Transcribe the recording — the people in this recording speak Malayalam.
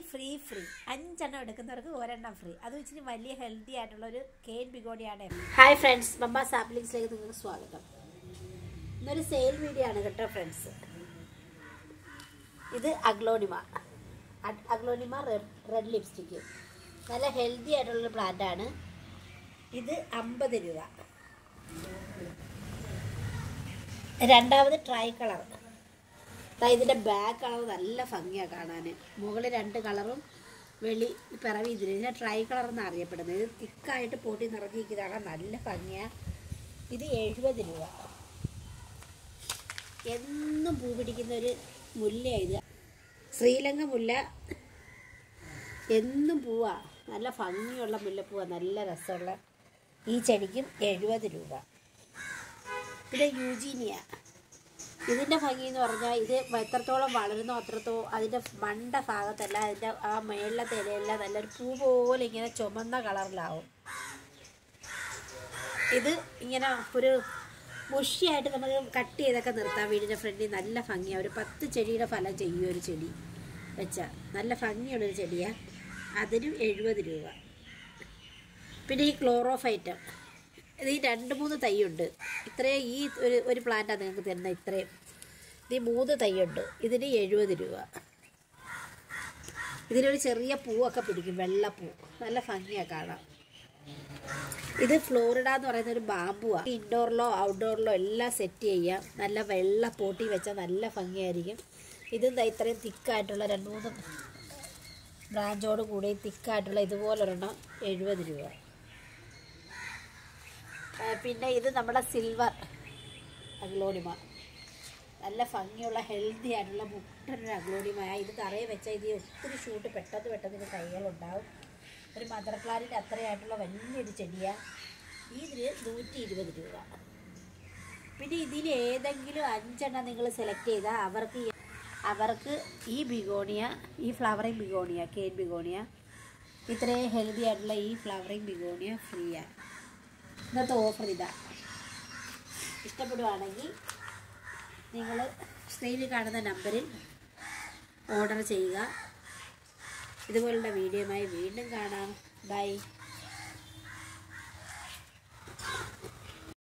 ഫ്രീ ഫ്രീ അഞ്ചെണ്ണം എടുക്കുന്നവർക്ക് ഒരെണ്ണം ഫ്രീ അത് ഇച്ചിരി വലിയ ഹെൽത്തി ആയിട്ടുള്ള ഒരു കേൻ ബിഗോണിയാണ് ഹായ് ഫ്രണ്ട്സ് മമ്മ സാപ്ലിങ്സിലേക്ക് നിങ്ങൾക്ക് സ്വാഗതം ഇന്നൊരു സെയിൽ വീഡിയോ ആണ് കേട്ടോ ഫ്രണ്ട്സ് ഇത് അഗ്ലോണിമ അ- അഗ്ലോണിമ റെഡ് റെഡ് ലിപ്സ്റ്റിക്ക് നല്ല ഹെൽത്തി ആയിട്ടുള്ളൊരു പ്ലാന്റാണ് ഇത് അമ്പത് രൂപ രണ്ടാമത് ട്രൈ കളർ ദാ ഇതിൻ്റെ ബാക്ക് കളർ നല്ല ഭംഗിയാണ് കാണാൻ മുകളിൽ രണ്ട് കളറും വെളി പിറവി ഇതിന് ഇതിനെ ട്രൈ കളർ എന്നാണ് അറിയപ്പെടുന്നത് ഇത് തിക്കായിട്ട് പൊട്ടി നിറഞ്ഞിരിക്കുന്നതാണ് നല്ല ഭംഗിയാണ് ഇത് എഴുപത് രൂപ എന്നും പൂ പിടിക്കുന്ന ഒരു മുല്ലയാണ് ഇത് ശ്രീലങ്ക മുല്ല എന്നും പൂവാ നല്ല ഭംഗിയുള്ള മുല്ലപ്പൂവാ നല്ല രസമുള്ള ഈ ചെടിക്കും എഴുപത് രൂപ പിന്നെ യൂജീനിയ ഇതിൻ്റെ ഭംഗി എന്ന് പറഞ്ഞാൽ ഇത് എത്രത്തോളം വളരുന്നോ അത്രത്തോളം അതിൻ്റെ മണ്ട ഭാഗത്തല്ല അതിൻ്റെ ആ മേളിലത്തെ ഇലയെല്ലാം നല്ലൊരു പൂ പോലെ ഇങ്ങനെ ചുമന്ന കളറിലാവും ഇത് ഇങ്ങനെ ഒരു മുഷിയായിട്ട് നമുക്ക് കട്ട് ചെയ്തൊക്കെ നിർത്താം വീടിൻ്റെ ഫ്രണ്ടിൽ നല്ല ഭംഗിയാണ് ഒരു പത്ത് ചെടിയുടെ ഫലം ചെയ്യും ഒരു ചെടി വെച്ചാൽ നല്ല ഭംഗിയുള്ളൊരു ചെടിയാണ് അതിനും എഴുപത് രൂപ പിന്നെ ഈ ക്ലോറോഫൈറ്റം ഇത് ഈ രണ്ട് മൂന്ന് തൈയുണ്ട് ഇത്രയും ഈ ഒരു ഒരു പ്ലാന്റാണ് നിങ്ങൾക്ക് തരുന്നത് ഇത്രയും ഇത് ഈ മൂന്ന് തൈയുണ്ട് ഇതിന് എഴുപത് രൂപ ഇതിലൊരു ചെറിയ പൂവൊക്കെ പിടിക്കും വെള്ളപ്പൂ നല്ല ഭംഗിയാണ് കാണാം ഇത് ഫ്ലോറിഡ എന്ന് പറയുന്ന ഒരു ബാമ്പുവാണ് ഇൻഡോറിലോ ഔട്ട്ഡോറിലോ എല്ലാം സെറ്റ് ചെയ്യാം നല്ല വെള്ള പോട്ടി വെച്ചാൽ നല്ല ഭംഗിയായിരിക്കും ഇതും ദാ ഇത്രയും തിക്കായിട്ടുള്ള രണ്ട് മൂന്ന് ബ്രാഞ്ചോട് കൂടി തിക്കായിട്ടുള്ള ഇതുപോലൊരെണ്ണം എഴുപത് രൂപ ആ, പിന്നെ ഇത് നമ്മുടെ സിൽവർ അഗ്ലോണിമ നല്ല ഭംഗിയുള്ള ഹെൽത്തി ആയിട്ടുള്ള മുട്ടനൊരു അഗ്ലോണിമയ ഇത് തറയിൽ വെച്ചാൽ ഇത് ഒത്തിരി ഷൂട്ട് പെട്ടെന്ന് പെട്ടെന്ന് ഇത് തൈകളുണ്ടാവും ഒരു മദർ പ്ലാന്റിൻ്റെ അത്രയായിട്ടുള്ള വലിയൊരു ചെടിയാണ് ഇതിന് നൂറ്റി ഇരുപത് രൂപ പിന്നെ ഇതിൽ ഏതെങ്കിലും അഞ്ചെണ്ണം നിങ്ങൾ സെലക്ട് ചെയ്താൽ അവർക്ക് ഈ- അവർക്ക് ഈ ബിഗോണിയ ഈ ഫ്ലവറിങ് ബിഗോണിയ കേൻ ബിഗോണിയ ഇത്രയും ഹെൽത്തി ആയിട്ടുള്ള ഈ ഫ്ലവറിങ് ബിഗോണിയ ഫ്രീയാണ് ഇന്നത്തെ ഓഫർ ഇതാ ഇഷ്ടപ്പെടുവാണെങ്കിൽ നിങ്ങൾ സ്ക്രീനിൽ കാണുന്ന നമ്പറിൽ ഓർഡർ ചെയ്യുക ഇതുപോലുള്ള വീഡിയോയുമായി വീണ്ടും കാണാം ബൈ